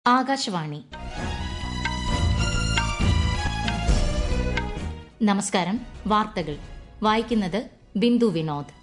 ആകാശവാണി നമസ്കാരം വാർത്തകൾ വായിക്കുന്നത് ബിന്ദു വിനോദ്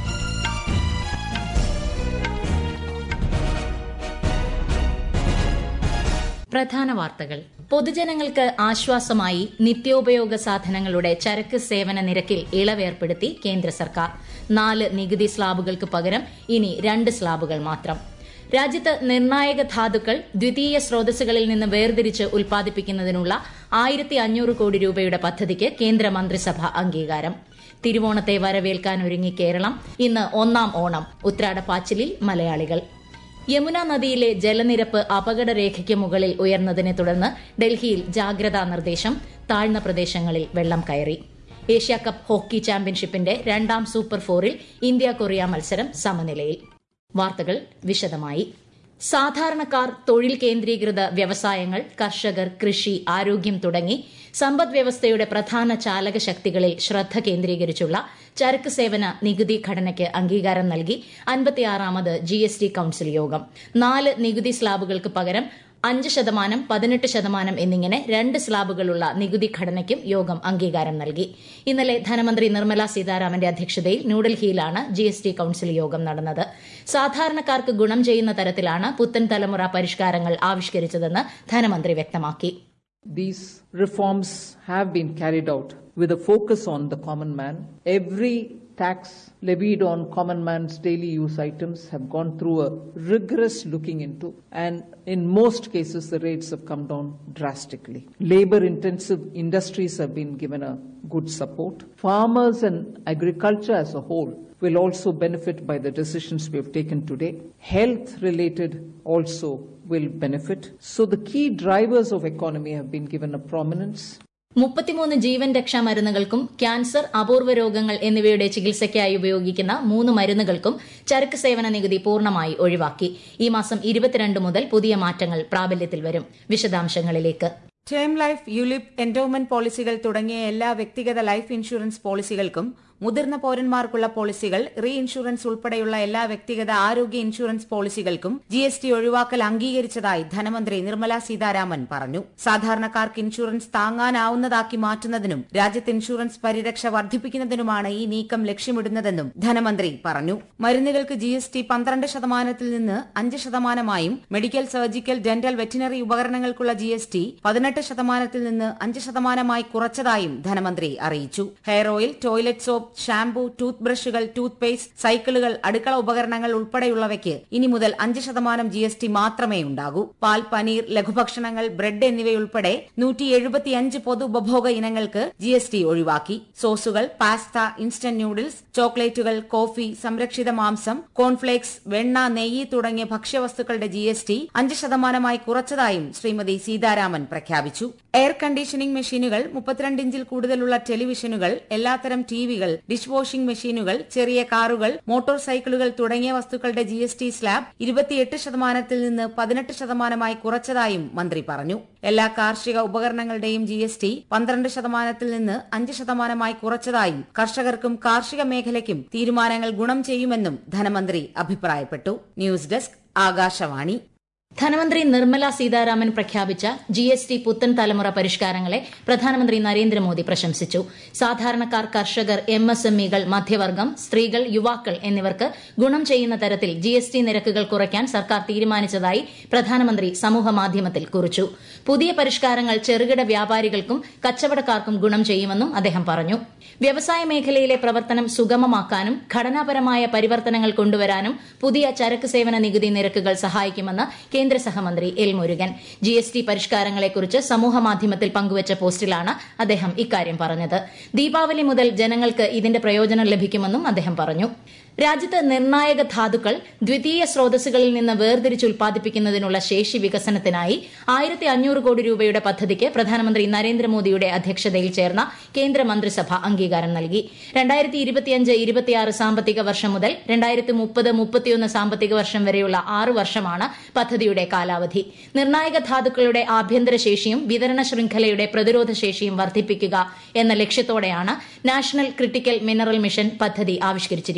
പ്രധാന വാർത്തകൾ പൊതുജനങ്ങൾക്ക് ആശ്വാസമായി നിത്യോപയോഗ സാധനങ്ങളുടെ ചരക്ക് സേവന നിരക്കിൽ ഇളവേർപ്പെടുത്തി കേന്ദ്ര സർക്കാർ നാല് നികുതി സ്ലാബുകൾക്ക് പകരം ഇനി രണ്ട് സ്ലാബുകൾ മാത്രം രാജ്യത്ത് നിർണായക ധാതുക്കൾ ദ്വിതീയ സ്രോതസ്സുകളിൽ നിന്ന് വേർതിരിച്ച് ഉൽപ്പാദിപ്പിക്കുന്നതിനുള്ള ആയിരത്തി അഞ്ഞൂറ് കോടി രൂപയുടെ പദ്ധതിക്ക് കേന്ദ്ര മന്ത്രിസഭ അംഗീകാരം തിരുവോണത്തെ വരവേൽക്കാനൊരുങ്ങി കേരളം ഇന്ന് ഒന്നാം ഓണം ഉത്രാടപ്പാച്ചിലിൽ മലയാളികൾ യമുന നദിയിലെ ജലനിരപ്പ് അപകടരേഖയ്ക്ക് മുകളിൽ ഉയർന്നതിനെ തുടർന്ന് ഡൽഹിയിൽ ജാഗ്രതാ നിർദ്ദേശം താഴ്ന്ന പ്രദേശങ്ങളിൽ വെള്ളം കയറി ഏഷ്യാകപ്പ് ഹോക്കി ചാമ്പ്യൻഷിപ്പിന്റെ രണ്ടാം സൂപ്പർ ഫോറിൽ ഇന്ത്യ കൊറിയ മത്സരം സമനിലയിൽ വാർത്തകൾ വിശദമായി സാധാരണക്കാർ തൊഴിൽ കേന്ദ്രീകൃത വ്യവസായങ്ങൾ കർഷകർ കൃഷി ആരോഗ്യം തുടങ്ങി സമ്പദ് വ്യവസ്ഥയുടെ പ്രധാന ചാലക ശക്തികളിൽ ശ്രദ്ധ കേന്ദ്രീകരിച്ചുള്ള ചരക്ക് സേവന നികുതി ഘടനയ്ക്ക് അംഗീകാരം നൽകി അൻപത്തിയാറാമത് ജി എസ് ടി കൌൺസിൽ യോഗം നാല് നികുതി സ്ലാബുകൾക്ക് പകരം അഞ്ച് ശതമാനം പതിനെട്ട് ശതമാനം എന്നിങ്ങനെ രണ്ട് സ്ലാബുകളുള്ള നികുതി ഘടനയ്ക്കും യോഗം അംഗീകാരം നൽകി ഇന്നലെ ധനമന്ത്രി നിർമ്മല സീതാരാമന്റെ അധ്യക്ഷതയിൽ ന്യൂഡൽഹിയിലാണ് ജി എസ് ടി കൌൺസിൽ യോഗം നടന്നത് സാധാരണക്കാർക്ക് ഗുണം ചെയ്യുന്ന തരത്തിലാണ് പുത്തൻ തലമുറ പരിഷ്കാരങ്ങൾ ആവിഷ്കരിച്ചതെന്ന് ധനമന്ത്രി വ്യക്തമാക്കി These reforms have been carried out with a focus on the common man. Every tax levied on common man's daily use items have gone through a rigorous looking into and in most cases the rates have come down drastically. Labor intensive industries have been given a good support. Farmers and agriculture as a whole will also benefit by the decisions we have taken today. Health related also will benefit. So the key drivers of economy have been given a prominence. മുപ്പത്തിമൂന്ന് ജീവൻ രക്ഷാ മരുന്നുകൾക്കും cancer അപൂർവ രോഗങ്ങൾ എന്നിവയുടെ ചികിത്സയ്ക്കായി ഉപയോഗിക്കുന്ന മൂന്ന് മരുന്നുകൾക്കും ചരക്ക് സേവന നികുതി പൂർണ്ണമായി ഒഴിവാക്കി ഈ മാസം ഇരുപത്തിരണ്ട് മുതൽ പുതിയ മാറ്റങ്ങൾ പ്രാബല്യത്തിൽ വരും വിശദാംശങ്ങളിലേക്ക് ടേം ലൈഫ് യുലിപ് എൻഡോമെന്റ് പോളിസികൾ തുടങ്ങിയ എല്ലാ വ്യക്തിഗത ലൈഫ് ഇൻഷുറൻസ് പോളിസികൾക്കും മുതിർന്ന പൌരന്മാർക്കുള്ള പോളിസികൾ റീ ഇൻഷുറൻസ് ഉൾപ്പെടെയുള്ള എല്ലാ വ്യക്തിഗത ആരോഗ്യ ഇൻഷുറൻസ് പോളിസികൾക്കും ജി എസ് ടി ഒഴിവാക്കൽ അംഗീകരിച്ചതായി ധനമന്ത്രി നിർമ്മല സീതാരാമൻ പറഞ്ഞു സാധാരണക്കാർക്ക് ഇൻഷുറൻസ് താങ്ങാനാവുന്നതാക്കി മാറ്റുന്നതിനും രാജ്യത്ത് ഇൻഷുറൻസ് പരിരക്ഷ വർദ്ധിപ്പിക്കുന്നതിനുമാണ് ഈ നീക്കം ലക്ഷ്യമിടുന്നതെന്നും ധനമന്ത്രി പറഞ്ഞു മരുന്നുകൾക്ക് ജി എസ് ടി പന്ത്രണ്ട് ശതമാനത്തിൽ നിന്ന് അഞ്ച് ശതമാനമായും മെഡിക്കൽ സർജിക്കൽ ഡെന്റൽ വെറ്റിനറി ഉപകരണങ്ങൾക്കുള്ള ജി എസ് ടി പതിനെട്ട് ശതമാനത്തിൽ നിന്ന് അഞ്ച് ശതമാനമായി കുറച്ചതായും ധനമന്ത്രി അറിയിച്ചു hair oil toilet soap shampoo tooth ബ്രഷുകൾ ടൂത്ത് പേസ്റ്റ് സൈക്കിളുകൾ അടുക്കള ഉപകരണങ്ങൾ ഉൾപ്പെടെയുള്ളവയ്ക്ക് ഇനി മുതൽ അഞ്ച് ശതമാനം ജി എസ് ടി മാത്രമേ ഉണ്ടാകൂ പാൽ പനീർ ലഘുഭക്ഷണങ്ങൾ ബ്രെഡ് എന്നിവയുൾപ്പെടെ നൂറ്റി എഴുപത്തിയഞ്ച് പൊതു ഉപഭോഗ ഇനങ്ങൾക്ക് ജി എസ് ടി ഒഴിവാക്കി സോസുകൾ പാസ്ത ഇൻസ്റ്റന്റ് നൂഡിൽസ് ചോക്ലേറ്റുകൾ കോഫി സംരക്ഷിത മാംസം കോൺഫ്ലേക്സ് വെണ്ണ നെയ്യ് തുടങ്ങിയ ഭക്ഷ്യവസ്തുക്കളുടെ ജി എസ് ടി അഞ്ച് ശതമാനമായി കുറച്ചതായും ശ്രീമതി സീതാരാമൻ പ്രഖ്യാപിച്ചു എയർ കണ്ടീഷനിംഗ് മെഷീനുകൾ മുപ്പത്തിരണ്ട് ഇഞ്ചിൽ കൂടുതലുള്ള ടെലിവിഷനുകൾ എല്ലാത്തരം ടിവികൾ ഡിഷ് വാഷിംഗ് മെഷീനുകൾ ചെറിയ കാറുകൾ മോട്ടോർ സൈക്കിളുകൾ തുടങ്ങിയ വസ്തുക്കളുടെ ജി എസ് ടി സ്ലാബ് ഇരുപത്തിയെട്ട് ശതമാനത്തിൽ നിന്ന് പതിനെട്ട് ശതമാനമായി കുറച്ചതായും മന്ത്രി പറഞ്ഞു എല്ലാ കാർഷിക ഉപകരണങ്ങളുടെയും ജി എസ് ടി പന്ത്രണ്ട് ശതമാനത്തിൽ നിന്ന് അഞ്ച് ശതമാനമായി കുറച്ചതായും കർഷകർക്കും കാർഷിക മേഖലയ്ക്കും തീരുമാനങ്ങൾ ഗുണം ചെയ്യുമെന്നും ധനമന്ത്രി അഭിപ്രായപ്പെട്ടു ന്യൂസ് ഡെസ്ക് ആകാശവാണി ധനമന്ത്രി നിർമ്മല സീതാരാമൻ പ്രഖ്യാപിച്ച ജി എസ് ടി പുത്തൻ തലമുറ പരിഷ്കാരങ്ങളെ പ്രധാനമന്ത്രി നരേന്ദ്രമോദി പ്രശംസിച്ചു സാധാരണക്കാർ കർഷകർ എം എസ് എം ഇകൾ മധ്യവർഗം സ്ത്രീകൾ യുവാക്കൾ എന്നിവർക്ക് ഗുണം ചെയ്യുന്ന തരത്തിൽ ജി എസ് ടി നിരക്കുകൾ കുറയ്ക്കാൻ സർക്കാർ തീരുമാനിച്ചതായി പ്രധാനമന്ത്രി സമൂഹമാധ്യമത്തിൽ കുറിച്ചു പുതിയ പരിഷ്കാരങ്ങൾ ചെറുകിട വ്യാപാരികൾക്കും കച്ചവടക്കാർക്കും ഗുണം ചെയ്യുമെന്നും അദ്ദേഹം പറഞ്ഞു വ്യവസായ മേഖലയിലെ പ്രവർത്തനം സുഗമമാക്കാനും ഘടനാപരമായ പരിവർത്തനങ്ങൾ കൊണ്ടുവരാനും പുതിയ ചരക്ക് സേവന നികുതി നിരക്കുകൾ സഹായിക്കുമെന്ന് കേന്ദ്ര സഹമന്ത്രി L Murugan G S T പരിഷ്കാരങ്ങളെക്കുറിച്ച് സമൂഹമാധ്യമത്തിൽ പങ്കുവച്ച പോസ്റ്റിലാണ് അദ്ദേഹം ഇക്കാര്യം പറഞ്ഞത് ദീപാവലി മുതൽ ജനങ്ങൾക്ക് ഇതിന്റെ പ്രയോജനം ലഭിക്കുമെന്നും അദ്ദേഹം പറഞ്ഞു രാജ്യത്ത് നിർണായക ധാതുക്കൾ ദ്വിതീയ സ്രോതസ്സുകളിൽ നിന്ന് വേർതിരിച്ച് ഉൽപ്പാദിപ്പിക്കുന്നതിനുള്ള ശേഷി വികസനത്തിനായി ആയിരത്തി അഞ്ഞൂറ് കോടി രൂപയുടെ പദ്ധതിക്ക് പ്രധാനമന്ത്രി നരേന്ദ്രമോദിയുടെ അധ്യക്ഷതയിൽ ചേർന്ന കേന്ദ്ര മന്ത്രിസഭ അംഗീകാരം നൽകി രണ്ടായിരത്തി ഇരുപത്തിയഞ്ച് ഇരുപത്തിയാറ് സാമ്പത്തിക വർഷം മുതൽ രണ്ടായിരത്തി മുപ്പത് മുപ്പത്തിയൊന്ന് സാമ്പത്തിക വർഷം വരെയുള്ള ആറ് വർഷമാണ് പദ്ധതിയുടെ കാലാവധി നിർണായക ധാതുക്കളുടെ ആഭ്യന്തര ശേഷിയും വിതരണ ശൃംഖലയുടെ പ്രതിരോധ ശേഷിയും വർദ്ധിപ്പിക്കുക എന്ന ലക്ഷ്യത്തോടെയാണ് നാഷണൽ ക്രിട്ടിക്കൽ മിനറൽ മിഷൻ പദ്ധതി ആവിഷ്കരിച്ചിരിക്കുന്നത്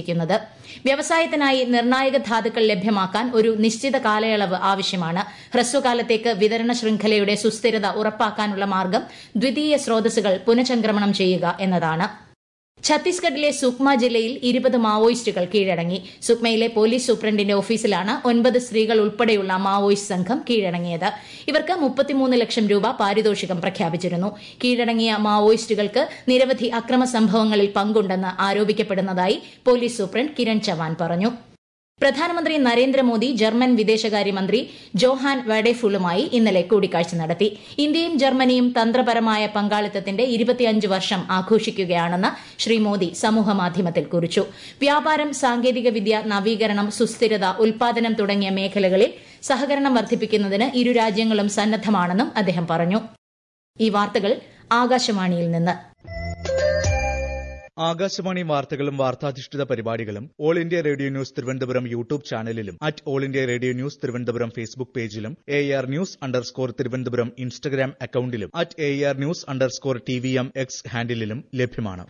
വ്യവസായത്തിനായി നിർണായക ധാതുക്കൾ ലഭ്യമാക്കാൻ ഒരു നിശ്ചിത കാലയളവ് ആവശ്യമാണ് ഹ്രസ്വകാലത്തേക്ക് വിതരണ ശൃംഖലയുടെ സുസ്ഥിരത ഉറപ്പാക്കാനുള്ള മാർഗം ദ്വിതീയ സ്രോതസ്സുകൾ പുനഃചംക്രമണം ചെയ്യുക എന്നതാണ് ഛത്തീസ്ഗഡിലെ സുക്മ ജില്ലയിൽ ഇരുപത് മാവോയിസ്റ്റുകൾ കീഴടങ്ങി സുക്മയിലെ പോലീസ് സൂപ്രണ്ടിന്റെ ഓഫീസിലാണ് ഒൻപത് സ്ത്രീകൾ ഉൾപ്പെടെയുള്ള മാവോയിസ്റ്റ് സംഘം കീഴടങ്ങിയത് ഇവർക്ക് മുപ്പത്തിമൂന്ന് ലക്ഷം രൂപ പാരിതോഷികം പ്രഖ്യാപിച്ചിരുന്നു കീഴടങ്ങിയ മാവോയിസ്റ്റുകൾക്ക് നിരവധി അക്രമ സംഭവങ്ങളിൽ പങ്കുണ്ടെന്ന് ആരോപിക്കപ്പെടുന്നതായി പോലീസ് സൂപ്രണ്ട് കിരൺ ചവാൻ പറഞ്ഞു പ്രധാനമന്ത്രി നരേന്ദ്രമോദി ജർമ്മൻ വിദേശകാര്യമന്ത്രി ജോഹാൻ വഡേഫുളുമായി ഇന്നലെ കൂടിക്കാഴ്ച നടത്തി ഇന്ത്യയും ജർമ്മനിയും തന്ത്രപരമായ പങ്കാളിത്തത്തിന്റെ ഇരുപത്തിയഞ്ച് വർഷം ആഘോഷിക്കുകയാണെന്ന് ശ്രീ മോദി സമൂഹമാധ്യമത്തിൽ കുറിച്ചു വ്യാപാരം സാങ്കേതികവിദ്യ നവീകരണം സുസ്ഥിരത ഉൽപാദനം തുടങ്ങിയ മേഖലകളിൽ സഹകരണം വർദ്ധിപ്പിക്കുന്നതിന് ഇരു രാജ്യങ്ങളും സന്നദ്ധമാണെന്നും അദ്ദേഹം പറഞ്ഞു ഈ വാർത്തകൾ ആകാശവാണിയിൽ നിന്ന് ആകാശവാണി വാർത്തകളും വാർത്താധിഷ്ഠിത പരിപാടികളും all India radio news Thiruvananthapuram YouTube ചാനലിലും at all India radio news Thiruvananthapuram Facebook പേജിലും A R news underscore Thiruvananthapuram Instagram അക്കൌണ്ടിലും at A R news underscore T V M X ഹാൻഡിലും ലഭ്യമാണ്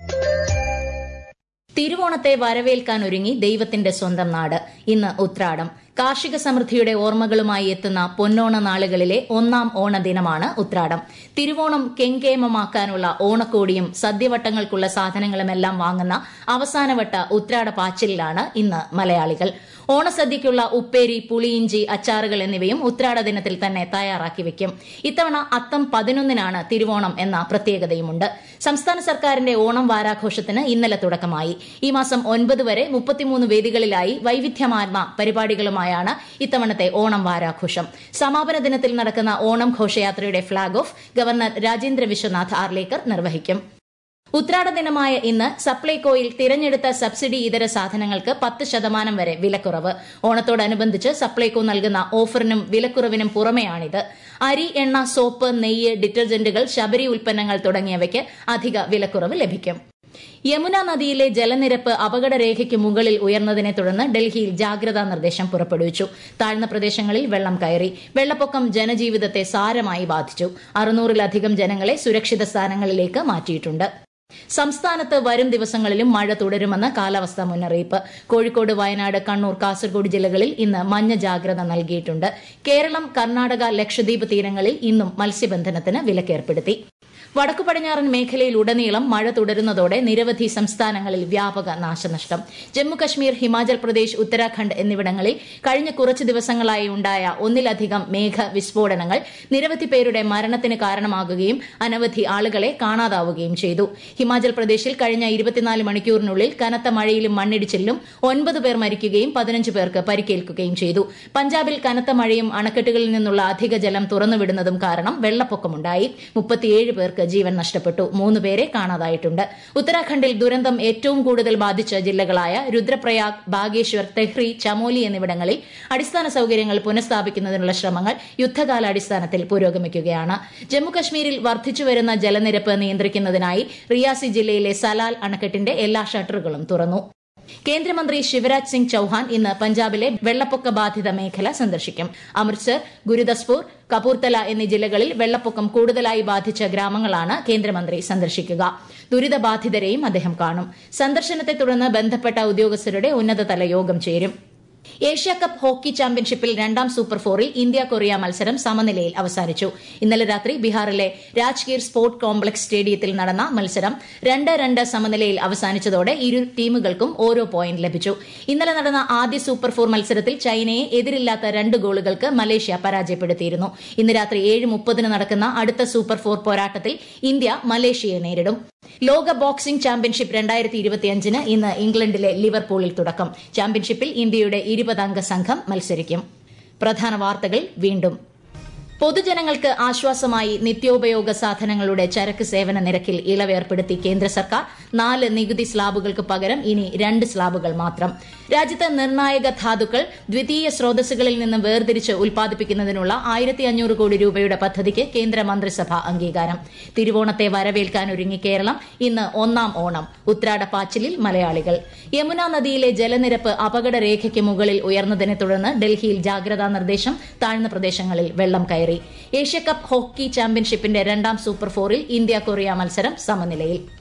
തിരുവോണത്തെ വരവേൽക്കാൻ ഒരുങ്ങി ദൈവത്തിന്റെ സ്വന്തം നാട് ഇന്ന് ഉത്രാടം കാർഷിക സമൃദ്ധിയുടെ ഓർമ്മകളുമായി എത്തുന്ന പൊന്നോണ നാളുകളിലെ ഒന്നാം ഓണദിനമാണ് ഉത്രാടം തിരുവോണം കെങ്കേമമാക്കാനുള്ള ഓണക്കോടിയും സദ്യവട്ടങ്ങൾക്കുള്ള സാധനങ്ങളുമെല്ലാം വാങ്ങുന്ന അവസാനവട്ട ഉത്രാട പാച്ചിലാണ് ഇന്ന് മലയാളികൾ ഓണസദ്യയ്ക്കുള്ള ഉപ്പേരി പുളിയിഞ്ചി അച്ചാറുകൾ എന്നിവയും ഉത്രാട ദിനത്തിൽ തന്നെ തയ്യാറാക്കി വെക്കും ഇത്തവണ അത്തം പതിനൊന്നിനാണ് തിരുവോണം എന്ന പ്രത്യേകതയുമുണ്ട് സംസ്ഥാന സർക്കാരിന്റെ ഓണം വാരാഘോഷത്തിന് ഇന്നലെ തുടക്കമായി ഈ മാസം ഒൻപത് വരെ മുപ്പത്തിമൂന്ന് വേദികളിലായി വൈവിധ്യമാർന്ന പരിപാടികളുമായാണ് ഇത്തവണത്തെ ഓണം വാരാഘോഷം സമാപന ദിനത്തിൽ നടക്കുന്ന ഓണം ഘോഷയാത്രയുടെ flag off governor Rajendra Vishwanath Arlekar നിർവഹിക്കും ഉത്രാട ദിനമായ ഇന്ന് സപ്ലൈകോയിൽ തിരഞ്ഞെടുത്ത സബ്സിഡി ഇതര സാധനങ്ങൾക്ക് പത്ത് ശതമാനം വരെ വിലക്കുറവ് ഓണത്തോടനുബന്ധിച്ച് സപ്ലൈകോ നൽകുന്ന ഓഫറിനും വിലക്കുറവിനും പുറമെയാണിത് അരി എണ്ണ സോപ്പ് നെയ്യ് ഡിറ്റർജന്റുകൾ ശബരി ഉൽപ്പന്നങ്ങൾ തുടങ്ങിയവയ്ക്ക് അധിക വിലക്കുറവ് ലഭിക്കും യമുന നദിയിലെ ജലനിരപ്പ് അപകടരേഖയ്ക്ക് മുകളിൽ ഉയർന്നതിനെ തുടർന്ന് ഡൽഹിയിൽ ജാഗ്രതാ നിർദ്ദേശം പുറപ്പെടുവിച്ചു താഴ്ന്ന പ്രദേശങ്ങളിൽ വെള്ളം കയറി വെള്ളപ്പൊക്കം ജനജീവിതത്തെ സാരമായി ബാധിച്ചു അറുന്നൂറിലധികം ജനങ്ങളെ സുരക്ഷിത സ്ഥാനങ്ങളിലേക്ക് മാറ്റിയിട്ടുണ്ട് സംസ്ഥാനത്ത് വരും ദിവസങ്ങളിലും മഴ തുടരുമെന്ന് കാലാവസ്ഥാ മുന്നറിയിപ്പ് കോഴിക്കോട് വയനാട് കണ്ണൂർ കാസർഗോഡ് ജില്ലകളിൽ ഇന്ന് മഞ്ഞ ജാഗ്രത നൽകിയിട്ടുണ്ട് കേരളം കർണാടക ലക്ഷദ്വീപ് തീരങ്ങളിൽ ഇന്നും മത്സ്യബന്ധനത്തിന് വിലക്കേർപ്പെടുത്തി വടക്കു പടിഞ്ഞാറൻ മേഖലയിൽ ഉടനീളം മഴ തുടരുന്നതോടെ നിരവധി സംസ്ഥാനങ്ങളിൽ വ്യാപക നാശനഷ്ടം ജമ്മുകശ്മീർ ഹിമാചൽ പ്രദേശ് ഉത്തരാഖണ്ഡ് എന്നിവിടങ്ങളിൽ കഴിഞ്ഞ കുറച്ച് ദിവസങ്ങളായി ഉണ്ടായ ഒന്നിലധികം മേഘ വിസ്ഫോടനങ്ങൾ നിരവധി പേരുടെ മരണത്തിന് കാരണമാകുകയും അനവധി ആളുകളെ കാണാതാവുകയും ചെയ്തു ഹിമാചൽ പ്രദേശിൽ കഴിഞ്ഞ ഇരുപത്തിനാല് മണിക്കൂറിനുള്ളിൽ കനത്ത മഴയിലും മണ്ണിടിച്ചിലും ഒൻപത് പേർ മരിക്കുകയും പതിനഞ്ച് പേർക്ക് പരിക്കേൽക്കുകയും ചെയ്തു പഞ്ചാബിൽ കനത്ത മഴയും അണക്കെട്ടുകളിൽ നിന്നുള്ള അധിക ജലം തുറന്നുവിടുന്നതും കാരണം വെള്ളപ്പൊക്കമുണ്ടായി മുപ്പത്തിയേഴ് പേർക്ക് ജീവൻ നഷ്ടപ്പെട്ടു മൂന്ന് പേരെ കാണാതായിട്ടുണ്ട് ഉത്തരാഖണ്ഡിൽ ദുരന്തം ഏറ്റവും കൂടുതൽ ബാധിച്ച ജില്ലകളായ രുദ്രപ്രയാഗ് ബാഗേശ്വർ തെഹ്രി ചമോലി എന്നിവിടങ്ങളിൽ അടിസ്ഥാന സൌകര്യങ്ങൾ പുനഃസ്ഥാപിക്കുന്നതിനുള്ള ശ്രമങ്ങൾ യുദ്ധകാലാടിസ്ഥാനത്തിൽ പുരോഗമിക്കുകയാണ് ജമ്മുകശ്മീരിൽ വർദ്ധിച്ചുവരുന്ന ജലനിരപ്പ് നിയന്ത്രിക്കുന്നതിനായി റിയാസി ജില്ലയിലെ സലാൽ അണക്കെട്ടിന്റെ എല്ലാ ഷട്ടറുകളും തുറന്നു കേന്ദ്രമന്ത്രി ശിവരാജ് സിംഗ് ചൌഹാൻ ഇന്ന് പഞ്ചാബിലെ വെള്ളപ്പൊക്ക ബാധിത മേഖല സന്ദർശിക്കും അമൃത്സർ ഗുരുദസ്പൂർ കപൂർത്തല എന്നീ ജില്ലകളിൽ വെള്ളപ്പൊക്കം കൂടുതലായി ബാധിച്ച ഗ്രാമങ്ങളാണ് കേന്ദ്രമന്ത്രി സന്ദർശിക്കുക ദുരിതബാധിതരെയും അദ്ദേഹം കാണും സന്ദർശനത്തെ തുടർന്ന് ബന്ധപ്പെട്ട ഉദ്യോഗസ്ഥരുടെ ഉന്നതതല യോഗം ചേരും ഏഷ്യ കപ്പ് ഹോക്കി ചാമ്പ്യൻഷിപ്പിൽ രണ്ടാം സൂപ്പർ ഫോറിൽ ഇന്ത്യ കൊറിയ മത്സരം സമനിലയിൽ അവസാനിച്ചു ഇന്നലെ രാത്രി ബീഹാറിലെ രാജ്ഗീർ സ്പോർട്ട് കോംപ്ലക്സ് സ്റ്റേഡിയത്തിൽ നടന്ന മത്സരം രണ്ട് രണ്ട് സമനിലയിൽ അവസാനിച്ചതോടെ ഇരു ടീമുകൾക്കും ഓരോ പോയിന്റ് ലഭിച്ചു ഇന്നലെ നടന്ന ആദ്യ സൂപ്പർ ഫോർ മത്സരത്തിൽ ചൈനയെ എതിരില്ലാത്ത രണ്ട് ഗോളുകൾക്ക് മലേഷ്യ പരാജയപ്പെടുത്തിയിരുന്നു ഇന്ന് രാത്രി ഏഴ് മുപ്പതിന് നടക്കുന്ന അടുത്ത സൂപ്പർ ഫോർ പോരാട്ടത്തിൽ ഇന്ത്യ മലേഷ്യയെ നേരിടും ലോക ബോക്സിംഗ് ചാമ്പ്യൻഷിപ്പ് രണ്ടായിരത്തി ഇരുപത്തിയഞ്ചിന് ഇന്ന് ഇംഗ്ലണ്ടിലെ ലിവർപൂളിൽ തുടക്കം ചാമ്പ്യൻഷിപ്പിൽ ഇന്ത്യയുടെ ഇരുപതംഗ സംഘം മത്സരിക്കും പ്രധാന വാർത്തകൾ വീണ്ടും പൊതുജനങ്ങൾക്ക് ആശ്വാസമായി നിത്യോപയോഗ സാധനങ്ങളുടെ ചരക്ക് സേവന നിരക്കിൽ ഇളവേർപ്പെടുത്തി കേന്ദ്ര സർക്കാർ നാല് നികുതി സ്ലാബുകൾക്ക് പകരം ഇനി രണ്ട് സ്ലാബുകൾ മാത്രം രാജ്യത്ത് നിർണായക ധാതുക്കൾ ദ്വിതീയ സ്രോതസ്സുകളിൽ നിന്ന് വേർതിരിച്ച് ഉൽപ്പാദിപ്പിക്കുന്നതിനുള്ള ആയിരത്തി അഞ്ഞൂറ് കോടി രൂപയുടെ പദ്ധതിക്ക് കേന്ദ്ര മന്ത്രിസഭ അംഗീകാരം തിരുവോണത്തെ വരവേൽക്കാൻ ഒരുങ്ങി കേരളം ഇന്ന് ഒന്നാം ഓണം ഉത്രാടപ്പാച്ചിലിൽ മലയാളികൾ യമുന നദിയിലെ ജലനിരപ്പ് അപകടരേഖയ്ക്ക് മുകളിൽ ഉയർന്നതിനെ തുടർന്ന് ഡൽഹിയിൽ ജാഗ്രതാ നിർദ്ദേശം താഴ്ന്ന പ്രദേശങ്ങളിൽ വെള്ളം കയറി ഏഷ്യ കപ്പ് ഹോക്കി ചാമ്പ്യൻഷിപ്പിന്റെ രണ്ടാം സൂപ്പർ ഫോറിൽ ഇന്ത്യ കൊറിയ മത്സരം സമനിലയിൽ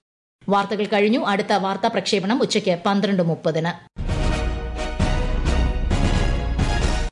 വാർത്തകൾ കഴിഞ്ഞു അടുത്ത വാർത്താ പ്രക്ഷേപണം ഉച്ചയ്ക്ക് പന്ത്രണ്ട് മുപ്പതിന്